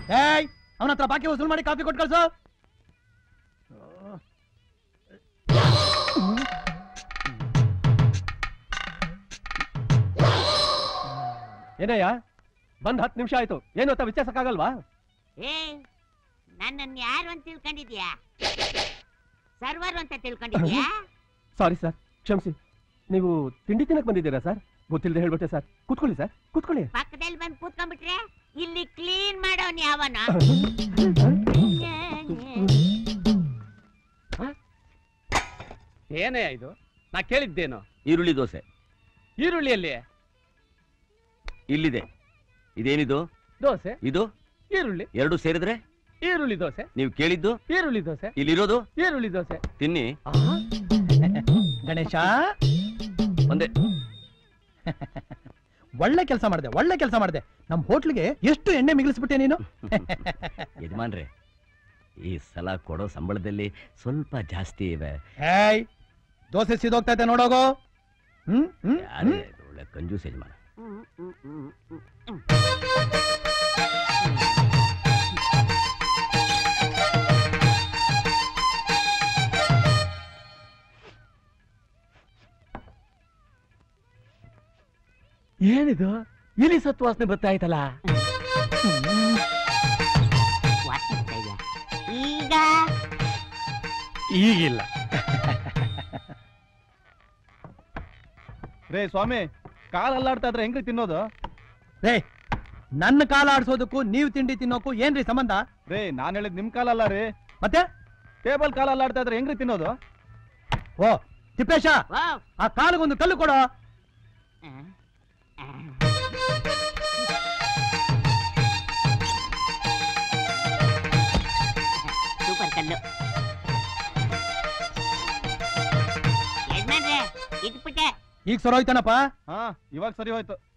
ಏಯ್ ಅವನ ಹತ್ರ ಬಾಕಿ ವಸೂಲ್ ಮಾಡಿ ಕಾಫಿ ಕೊಟ್ಟು ಕಳ್ಸು ಏನಯ್ಯ ಬಂದ್ ಹತ್ತು ನಿಮಿಷ ಆಯ್ತು ಏನು ಅಂತ ವಿಚಾರಿಸಕ್ಕಾಗಲ್ವಾ ಏ ನನ್ನನ್ನು ಯಾರು ಅಂತ ತಿಳ್ಕೊಂಡಿದ್ಯಾ ಸರ್ವರ್ ಅಂತ ತಿಳ್ಕೊಂಡಿದ್ಯಾ ಸಾರಿ ಸರ್ ಕ್ಷಮಿಸಿ ನೀವು ತಿಂಡಿ ತಿನ್ನಕ್ ಬಂದಿದ್ದೀರಾ ಸರ್ ಗೊತ್ತಿಲ್ಲದೆ ಹೇಳ್ಬಿಟ್ಟೆ ಸರ್ ಕೂತ್ಕೊಳ್ಳಿ ಸರ್ ಕೂತ್ಕೊಳ್ಳಿ ಪಕ್ಕದಲ್ಲಿ ಬಂದು ಕೂತ್ಕೊಂಡ್ಬಿಟ್ರೆ ಇಲ್ಲಿ ಕ್ಲೀನ್ ಮಾಡೋನ್ ಯಾವನ ಏನೇ ಇದು ನಾ ಕೇಳಿದ್ದೇನು ಈರುಳ್ಳಿ ದೋಸೆ ಈರುಳ್ಳಿಯಲ್ಲಿ ಇಲ್ಲಿದೆ ಇದೇನಿದು ದೋಸೆ ಇದು ಈರುಳ್ಳಿ ಎರಡು ಸೇರಿದ್ರೆ ಈರುಳ್ಳಿ ದೋಸೆ ನೀವು ಕೇಳಿದ್ದು ಈರುಳ್ಳಿ ದೋಸೆ ಇಲ್ಲಿರೋದು ಈರುಳ್ಳಿ ದೋಸೆ ತಿನ್ನಿ ಗಣೇಶ ಒಂದೇ ಒಳ್ಳೆ ಕೆಲಸ ಮಾಡಿದೆ ಒಳ್ಳೆ ಕೆಲಸ ಮಾಡಿದೆ ನಮ್ ಹೋಟ್ಲಿಗೆ ಎಷ್ಟು ಎಣ್ಣೆ ಮಿಗಿಲಿಸ್ಬಿಟ್ಟೆ ನೀನು ಯಜಮಾನ್ರೆ ಈ ಸಲ ಕೊಡೋ ಸಂಬಳದಲ್ಲಿ ಸ್ವಲ್ಪ ಜಾಸ್ತಿ ಇವೆ ಹೇಯ್ ದೋಸೆ ಸಿದೋಗ್ತಾ ಇದೆ ನೋಡೋಗೋ ಹ್ಮ್ ಹ್ಮ್ ಯಾರೇ ಇದು ಒಳ್ಳೆ ಕಂಜೂಸ್ ಯಜಮಾನ ಏನಿದು ಇಲಿ ಸತ್ತು ವಾಸನೆ ಬರ್ತಾ ಆಯ್ತಲ್ಲ ವಾಸನೆ ಬರ್ತಾ ಇದ್ಯಾ? ಈಗ ಈಗಿಲ್ಲ ರೇ ಸ್ವಾಮಿ ಕಾಲ್ ಅಲ್ಲಾಡ್ತಾ ಇದ್ರೆ ಹೆಂಗ್ರಿ ತಿನ್ನೋದು ರೇ ನನ್ನ ಕಾಲ ಆಡ್ಸೋದಕ್ಕೂ ನೀವು ತಿಂಡಿ ತಿನ್ನೋಕ್ಕೂ ಏನ್ರಿ ಸಂಬಂಧ ರೇ ನಾನ್ ಹೇಳಿದ್ ನಿಮ್ ಕಾಲಲ್ಲ ರೀ ಮತ್ತೆ ಟೇಬಲ್ ಕಾಲ್ ಅಲ್ಲಾಡ್ತಾ ಇದ್ರೆ ಹೆಂಗ್ರಿ ತಿನ್ನೋದು ಓ ತಿಪ್ಪೇಶ ಓ ಆ ಕಾಲಿಗೊಂದು ಕಲ್ಲು ಕೊಡೋ ಆ, ಆ. ಸೂಪರ್ ಕಲ್ಲು ಯಜಮಾನ್ರೆ ಇಟ್ಬಿಟ್ಟೆ ಈಗ ಸರೋಯ್ತಾನಪ್ಪ ಹಾ ಇವಾಗ ಸರಿ ಹೋಯ್ತು